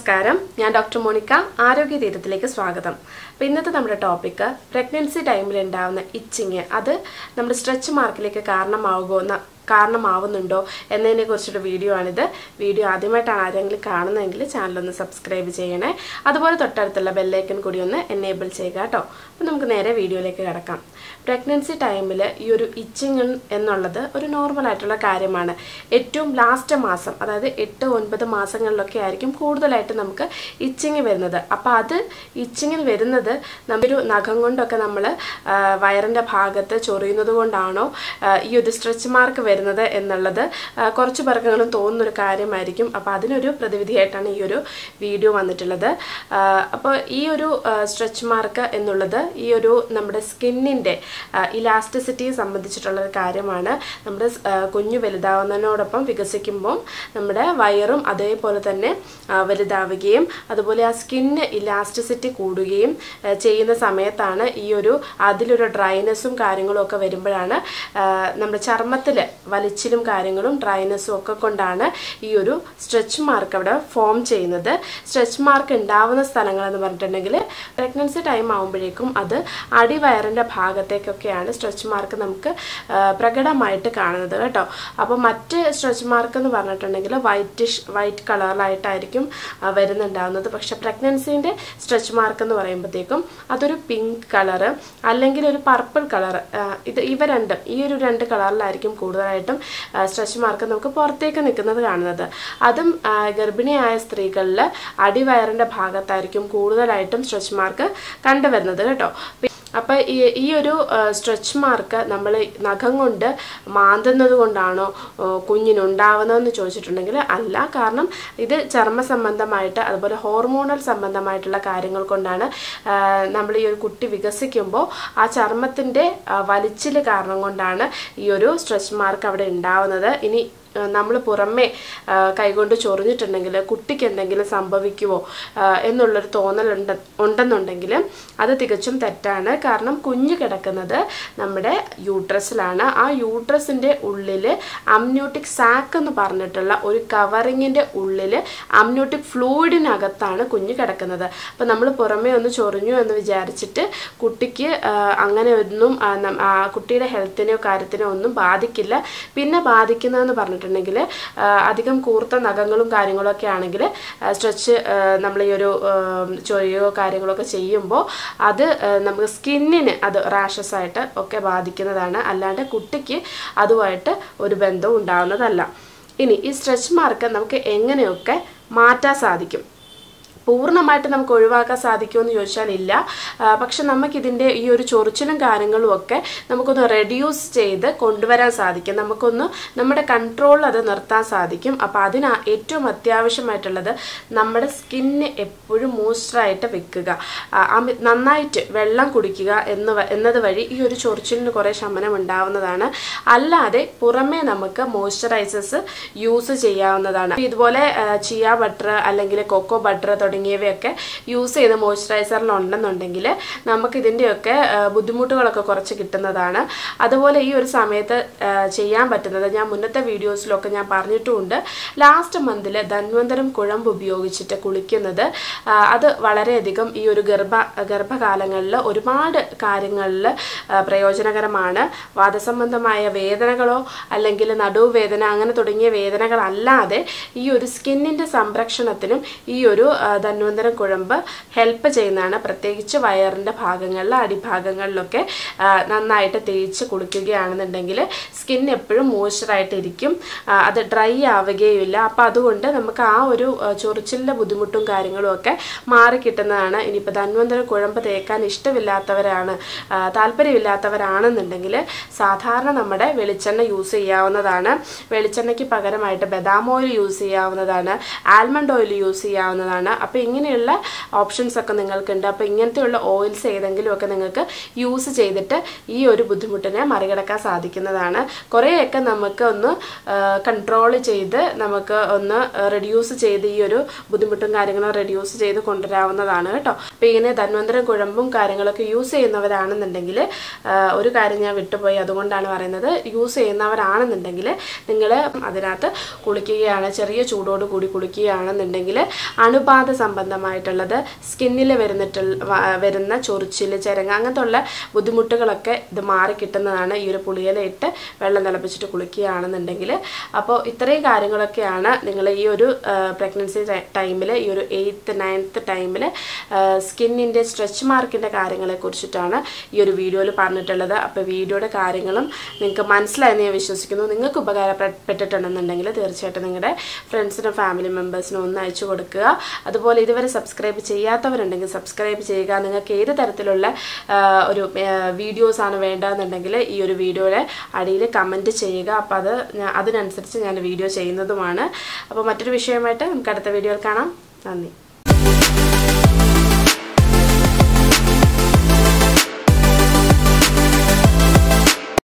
നമസ്കാരം ഞാൻ doctor Monica ആരോഗ്യ തീരത്തിലേക്ക് സ്വാഗതം അപ്പോൾ ഇന്നത്തെ നമ്മുടെ ടോപ്പിക്ക് പ്രഗ്നൻസി ടൈമിൽ ഉണ്ടാകുന്ന ഇച്ചിങ് അത് നമ്മുടെ സ്ട്രെച്ച് മാർക്കിലേക്ക് കാരണമാവുമോ ന- കാരണമാവുന്നുണ്ടോ എന്നതിനെ കുറിച്ചൊരു വീഡിയോ ആണിത് വീഡിയോ ആദ്യമായിട്ടാണ് ആരെങ്കിലും കാണുന്നതെങ്കിൽ ചാനലൊന്ന് സബ്സ്ക്രൈബ് ചെയ്യണേ അതുപോലെ തൊട്ടടുത്തുള്ള ബെല്ലൈക്കൺ കൂടി ഒന്ന് എനേബിൾ ചെയ്യുക കേട്ടോ അപ്പോൾ നമുക്ക് നേരെ വീഡിയോയിലേക്ക് കിടക്കാം പ്രഗ്നൻസി ടൈമിൽ ഈ ഒരു ഇച്ചിങ് എന്നുള്ളത് ഒരു നോർമൽ ആയിട്ടുള്ള കാര്യമാണ് ഏറ്റവും ലാസ്റ്റ് മാസം അതായത് എട്ട് ഒൻപത് മാസങ്ങളിലൊക്കെ ആയിരിക്കും കൂടുതലായിട്ട് നമുക്ക് ഇച്ചിങ് വരുന്നത് അപ്പോൾ അത് ഇച്ചിങ്ങിന് വരുന്നത് നമ്മൊരു നഖം കൊണ്ടൊക്കെ നമ്മൾ വയറിൻ്റെ ഭാഗത്ത് ചൊറിയുന്നത് കൊണ്ടാണോ ആ, ഈ ഒരു സ്ട്രെച്ച് മാർക്ക് വരുന്നത് എന്നുള്ളത് ആ, കുറച്ച് പേർക്കെങ്കിലും തോന്നുന്നൊരു കാര്യമായിരിക്കും അപ്പോൾ അതിനൊരു പ്രതിവിധിയായിട്ടാണ് ഈ ഒരു വീഡിയോ വന്നിട്ടുള്ളത് ആ, അപ്പോൾ ഈ ഒരു സ്ട്രെച്ച് മാർക്ക് എന്നുള്ളത് ഈ ഒരു നമ്മുടെ സ്കിന്നിൻ്റെ ഇലാസ്റ്റിസിറ്റിയെ സംബന്ധിച്ചിട്ടുള്ള ഒരു കാര്യമാണ് നമ്മുടെ സ്- ആ, കുഞ്ഞു വലുതാവുന്നതിനോടൊപ്പം വികസിക്കുമ്പോൾ നമ്മുടെ വയറും അതേപോലെ തന്നെ ആ, വലുതാവുകയും അതുപോലെ ആ സ്കിന്ന് ഇലാസ്റ്റിസിറ്റി കൂടുകയും ആ, ചെയ്യുന്ന സമയത്താണ് ഈ ഒരു അതിലൊരു ഡ്രൈനെസ്സും കാര്യങ്ങളും ഒക്കെ വരുമ്പോഴാണ് ആ, നമ്മുടെ ചർമ്മത്തിൽ വലിച്ചിലും കാര്യങ്ങളും ഡ്രൈനെസ്സും ഒക്കെ കൊണ്ടാണ് ഈ ഒരു സ്ട്രെച്ച് മാർക്ക് അവിടെ ഫോം ചെയ്യുന്നത് സ്ട്രെച്ച് മാർക്ക് ഉണ്ടാവുന്ന സ്ഥലങ്ങൾ എന്ന് പറഞ്ഞിട്ടുണ്ടെങ്കിൽ പ്രഗ്നൻസി ടൈം ആകുമ്പോഴേക്കും അത് അടിവയറിൻ്റെ ഭാഗത്തേക്കൊക്കെയാണ് സ്ട്രെച്ച് മാർക്ക് നമുക്ക് ആ, പ്രകടമായിട്ട് കാണുന്നത് കേട്ടോ അപ്പോൾ മറ്റ് സ്ട്രെച്ച് മാർക്ക് എന്ന് പറഞ്ഞിട്ടുണ്ടെങ്കിൽ വൈറ്റിഷ് വൈറ്റ് കളറിലായിട്ടായിരിക്കും ആ, വരുന്നുണ്ടാവുന്നത് പക്ഷെ പ്രഗ്നൻസിൻ്റെ സ്ട്രെച്ച് മാർക്ക് എന്ന് പറയുമ്പോഴത്തേക്കും അതൊരു പിങ്ക് കളറ് അല്ലെങ്കിൽ ഒരു പർപ്പിൾ കളർ ഇത് ഇവ രണ്ടും ഈ ഒരു രണ്ട് കളറിലായിരിക്കും കൂടുതലായിട്ടും സ്ട്രെച്ച് മാർക്ക് നമുക്ക് പുറത്തേക്ക് നിൽക്കുന്നത് കാണുന്നത് അതും ആ, ഗർഭിണിയായ സ്ത്രീകളിൽ അടിവയറിൻ്റെ ഭാഗത്തായിരിക്കും കൂടുതലായിട്ടും സ്ട്രെച്ച് മാർക്ക് കണ്ടുവരുന്നത് കേട്ടോ പി- അപ്പോൾ ഈ ഈ ഒരു സ്ട്രെച്ച് മാർക്ക് നമ്മൾ നഖം കൊണ്ട് മാന്തുന്നത് കൊണ്ടാണോ ആ, കുഞ്ഞിനുണ്ടാവുന്നതെന്ന് ചോദിച്ചിട്ടുണ്ടെങ്കിൽ അല്ല കാരണം ഇത് ചർമ്മ സംബന്ധമായിട്ട് അതുപോലെ ഹോർമോണൽ സംബന്ധമായിട്ടുള്ള കാര്യങ്ങൾ കൊണ്ടാണ് നമ്മൾ ഈ ഒരു കുട്ടി വികസിക്കുമ്പോൾ ആ ചർമ്മത്തിൻ്റെ വലിച്ചിൽ കാരണം കൊണ്ടാണ് ഈ ഒരു സ്ട്രെച്ച് മാർക്ക് അവിടെ ഉണ്ടാവുന്നത് ഇനി നമ്മൾ പുറമേ ആ, കൈകൊണ്ട് ചൊറിഞ്ഞിട്ടുണ്ടെങ്കിൽ കുട്ടിക്ക് എന്തെങ്കിലും സംഭവിക്കുമോ ആ, എന്നുള്ളൊരു തോന്നലുണ്ട് ഉണ്ടെന്നുണ്ടെങ്കിൽ അത് തികച്ചും തെറ്റാണ് കാരണം കുഞ്ഞ് കിടക്കുന്നത് നമ്മുടെ യൂട്രസിലാണ് ആ യൂട്രസിൻ്റെ ഉള്ളിൽ അമ്ന്യൂട്ടിക് സാക്ക് എന്ന് പറഞ്ഞിട്ടുള്ള ഒരു കവറിങ്ങിൻ്റെ ഉള്ളിൽ അമ്ന്യൂട്ടിക് ഫ്ലൂയിഡിനകത്താണ് കുഞ്ഞ് കിടക്കുന്നത് അപ്പം നമ്മൾ പുറമേ ഒന്ന് ചൊറിഞ്ഞു എന്ന് വിചാരിച്ചിട്ട് കുട്ടിക്ക് ആ, അങ്ങനെ ഒന്നും ആ, നം- ആ കുട്ടിയുടെ ഹെൽത്തിനെയോ കാര്യത്തിനോ ഒന്നും ബാധിക്കില്ല പിന്നെ ബാധിക്കുന്നതെന്ന് പറഞ്ഞിട്ടുണ്ടെങ്കിൽ ആ, അധികം കൂർത്ത നഖങ്ങളും കാര്യങ്ങളൊക്കെ ആണെങ്കിൽ സ്ട്രെച്ച് നമ്മൾ ഈ ഒരു ആ, ചൊറിയോ കാര്യങ്ങളൊക്കെ ചെയ്യുമ്പോൾ അത് ആ, നമുക്ക് സ്കിന്നിന് അത് റാഷസ് ആയിട്ട് ഒക്കെ ബാധിക്കുന്നതാണ് അല്ലാണ്ട് കുട്ടിക്ക് അതുമായിട്ട് ഒരു ബന്ധവും ഉണ്ടാവുന്നതല്ല ഇനി ഈ സ്ട്രെച്ച് മാർക്ക് നമുക്ക് എങ്ങനെയൊക്കെ മാറ്റാൻ സാധിക്കും പൂർണ്ണമായിട്ട് നമുക്ക് ഒഴിവാക്കാൻ സാധിക്കുമെന്ന് ചോദിച്ചാൽ ഇല്ല ആ, പക്ഷെ നമുക്കിതിൻ്റെ ഈ ഒരു ചൊറിച്ചിലും കാര്യങ്ങളും ഒക്കെ നമുക്കൊന്ന് റെഡ്യൂസ് ചെയ്ത് കൊണ്ടുവരാൻ സാധിക്കും നമുക്കൊന്ന് നമ്മുടെ കൺട്രോളിൽ അത് നിർത്താൻ സാധിക്കും അപ്പോൾ അതിന് ഏറ്റവും അത്യാവശ്യമായിട്ടുള്ളത് നമ്മുടെ സ്കിന്ന് എപ്പോഴും മോയ്സ്ചറായിട്ട് വെക്കുക ആ, അമി- നന്നായിട്ട് വെള്ളം കുടിക്കുക എന്ന് വ- എന്നത് വഴി ഈ ഒരു ചൊറിച്ചിലിന് കുറേ ശമനം ഉണ്ടാവുന്നതാണ് അല്ലാതെ പുറമേ നമുക്ക് മോയ്സ്ചറൈസേഴ്സ് യൂസ് ചെയ്യാവുന്നതാണ് ഇതുപോലെ ചിയ ബട്ടർ അല്ലെങ്കിൽ കൊക്കോ ബട്ടർ തുടങ്ങിയവയൊക്കെ യൂസ് ചെയ്ത് മോയ്സ്ചറൈസറിൽ ഉണ്ടെന്നുണ്ടെങ്കിൽ നമുക്ക് ഇതിൻ്റെയൊക്കെ ആ, ബുദ്ധിമുട്ടുകളൊക്കെ കുറച്ച് കിട്ടുന്നതാണ് അതുപോലെ ഈ ഒരു സമയത്ത് ആ, ചെയ്യാൻ പറ്റുന്നത് ഞാൻ മുന്നത്തെ വീഡിയോസിലൊക്കെ ഞാൻ പറഞ്ഞിട്ടുമുണ്ട് ലാസ്റ്റ് മന്തിൽ ധന്വന്തരം കുഴമ്പ് ഉപയോഗിച്ചിട്ട് കുളിക്കുന്നത് ആ, അത് വളരെയധികം ഈ ഒരു ഗർഭ ഗർഭകാലങ്ങളിൽ ഒരുപാട് കാര്യങ്ങളിൽ ആ, പ്രയോജനകരമാണ് വാദസംബന്ധമായ വേദനകളോ അല്ലെങ്കിൽ നടുവേദന അങ്ങനെ തുടങ്ങിയ വേദനകളല്ലാതെ ഈ ഒരു സ്കിന്നിൻ്റെ സംരക്ഷണത്തിനും ഈ ഒരു ആ, ധന്വന്തരം കുഴമ്പ് ഹെൽപ്പ് ചെയ്യുന്നതാണ് പ്രത്യേകിച്ച് വയറിൻ്റെ ഭാഗങ്ങളിൽ അടിഭാഗങ്ങളിലൊക്കെ ആ, നന്നായിട്ട് തേച്ച് കുളിക്കുകയാണെന്നുണ്ടെങ്കിൽ സ്കിൻ എപ്പോഴും മോയ്സ്ചറായിട്ട് ഇരിക്കും ആ, അത് ഡ്രൈ ആവുകയുമില്ല അപ്പം അതുകൊണ്ട് നമുക്ക് ആ ഒരു ആ, ചൊറിച്ചിലിൻ്റെ ബുദ്ധിമുട്ടും കാര്യങ്ങളും ഒക്കെ മാറിക്കിട്ടുന്നതാണ് ഇനിയിപ്പോൾ ധന്വന്തര കുഴമ്പ് തേക്കാൻ ഇഷ്ടമില്ലാത്തവരാണ് ആ, താല്പര്യമില്ലാത്തവരാണെന്നുണ്ടെങ്കിൽ സാധാരണ നമ്മുടെ വെളിച്ചെണ്ണ യൂസ് ചെയ്യാവുന്നതാണ് വെളിച്ചെണ്ണയ്ക്ക് പകരമായിട്ട് ബദാം ഓയിൽ യൂസ് ചെയ്യാവുന്നതാണ് ആൽമണ്ട് ഓയിൽ യൂസ് ചെയ്യാവുന്നതാണ് അപ്പം അപ്പോൾ ഇങ്ങനെയുള്ള ഓപ്ഷൻസ് ഒക്കെ നിങ്ങൾക്കുണ്ട് അപ്പോൾ ഇങ്ങനത്തെയുള്ള ഓയിൽസ് ഏതെങ്കിലും ഒക്കെ നിങ്ങൾക്ക് യൂസ് ചെയ്തിട്ട് ഈ ഒരു ബുദ്ധിമുട്ടിനെ മറികടക്കാൻ സാധിക്കുന്നതാണ് കുറേയൊക്കെ നമുക്ക് ഒന്ന് കൺട്രോൾ ചെയ്ത് നമുക്ക് ഒന്ന് റെഡ്യൂസ് ചെയ്ത് ഈ ഒരു ബുദ്ധിമുട്ടും കാര്യങ്ങളും റെഡ്യൂസ് ചെയ്ത് കൊണ്ടുവരാവുന്നതാണ് കേട്ടോ അപ്പോൾ ഇങ്ങനെ ധന്വന്തരം കുഴമ്പും കാര്യങ്ങളൊക്കെ യൂസ് ചെയ്യുന്നവരാണെന്നുണ്ടെങ്കിൽ ഒരു കാര്യം ഞാൻ വിട്ടുപോയി അതുകൊണ്ടാണ് പറയുന്നത് യൂസ് ചെയ്യുന്നവരാണെന്നുണ്ടെങ്കിൽ നിങ്ങൾ അതിനകത്ത് കുളിക്കുകയാണ് ചെറിയ ചൂടോട് കൂടി കുളിക്കുകയാണെന്നുണ്ടെങ്കിൽ അണുബാധ സംബന്ധമായിട്ടുള്ളത് സ്കിന്നിൽ വരുന്നിട്ടുള്ള വ- വരുന്ന ചൊറിച്ചിൽ ചിരങ്ങ അങ്ങനത്തെ ഉള്ള ബുദ്ധിമുട്ടുകളൊക്കെ ഇത് മാറി കിട്ടുന്നതാണ് ഈ ഒരു പുളിയില ഇട്ട് വെള്ളം തിളപ്പിച്ചിട്ട് കുളിക്കുകയാണെന്നുണ്ടെങ്കിൽ അപ്പോൾ ഇത്രയും കാര്യങ്ങളൊക്കെയാണ് നിങ്ങൾ ഈ ഒരു പ്രഗ്നൻസി ടൈമിൽ ഈ ഒരു എയ്ത്ത് നയൻത്ത് ടൈമിൽ സ്കിന്നിൻ്റെ സ്ട്രെച്ച് മാർക്കിൻ്റെ കാര്യങ്ങളെ കുറിച്ചിട്ടാണ് ഈ ഒരു വീഡിയോയിൽ പറഞ്ഞിട്ടുള്ളത് അപ്പോൾ വീഡിയോയുടെ കാര്യങ്ങളും നിങ്ങൾക്ക് മനസ്സിലായെന്ന് ഞാൻ വിശ്വസിക്കുന്നു നിങ്ങൾക്ക് ഉപകാരപ്പെട്ടിട്ടുണ്ടെന്നുണ്ടെങ്കിൽ തീർച്ചയായിട്ടും നിങ്ങളുടെ ഫ്രണ്ട്സിനും ഫാമിലി മെമ്പേഴ്സിനും ഒന്ന് അയച്ചു കൊടുക്കുക അതുപോലെ ഇതുവരെ സബ്സ്ക്രൈബ് ചെയ്യാത്തവരുണ്ടെങ്കിൽ സബ്സ്ക്രൈബ് ചെയ്യുക നിങ്ങൾക്ക് ഏത് തരത്തിലുള്ള ആ, ഒരു വീഡിയോസ് ആണ് വേണ്ടതെന്നുണ്ടെങ്കിൽ ഈ ഒരു വീഡിയോയുടെ അടിയിൽ കമൻറ്റ് ചെയ്യുക അപ്പോൾ അത് ഞാൻ അതിനനുസരിച്ച് ഞാൻ വീഡിയോ ചെയ്യുന്നതുമാണ് അപ്പോൾ മറ്റൊരു വിഷയമായിട്ട് നമുക്ക് അടുത്ത വീഡിയോയിൽ കാണാം നന്ദി